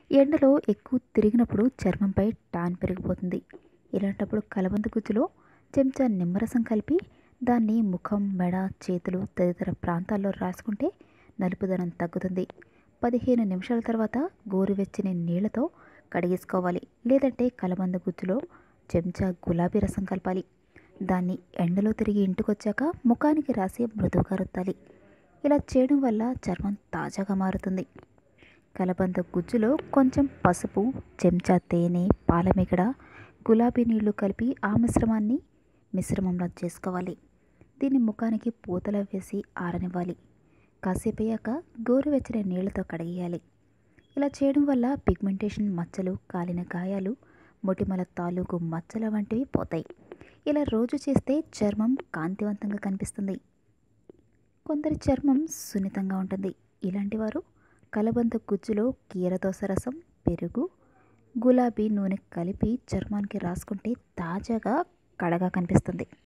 ఎండలో ఎక్కువ తిరిగినప్పుడు చర్మంపై టాన్ పెరిగిపోతుంది ఇలాంటప్పుడు కలబంద గుజ్జులో చెంచా నిమ్మరసం కలిపి దాన్ని ముఖం మెడ చేతులు తదితర ప్రాంతాల్లో రాసుకుంటే నలుపుదనం తగ్గుతుంది పదిహేను నిమిషాల తర్వాత గోరువెచ్చని నీళ్లతో కడిగేసుకోవాలి లేదంటే కలబంద గుజ్జులో చెంచా గులాబీ రసం కలపాలి దాన్ని ఎండలో తిరిగి ఇంటికొచ్చాక ముఖానికి రాసి మృదువుగా రుద్దాలి ఇలా చేయడం వల్ల చర్మం తాజాగా మారుతుంది కలబంద గుజ్జులో కొంచెం పసుపు చెంచా తేనె పాలమిగడ గులాబీ నీళ్లు కలిపి ఆ మిశ్రమాన్ని మిశ్రమంలో చేసుకోవాలి దీన్ని ముఖానికి పూతలో వేసి ఆరనివ్వాలి కాసేపు అయ్యాక గోరువెచ్చని నీళ్లతో కడిగేయాలి ఇలా చేయడం వల్ల పిగ్మెంటేషన్ మచ్చలు కాలిన గాయాలు మొటిమల తాలూకు మచ్చల వంటివి పోతాయి ఇలా రోజు చేస్తే చర్మం కాంతివంతంగా కనిపిస్తుంది కొందరి చర్మం సున్నితంగా ఉంటుంది ఇలాంటి వారు కలబంద గుజ్జులో కీరదోస రసం పెరుగు గులాబీ నూనె కలిపి చర్మానికి రాసుకుంటే తాజాగా కళగా కనిపిస్తుంది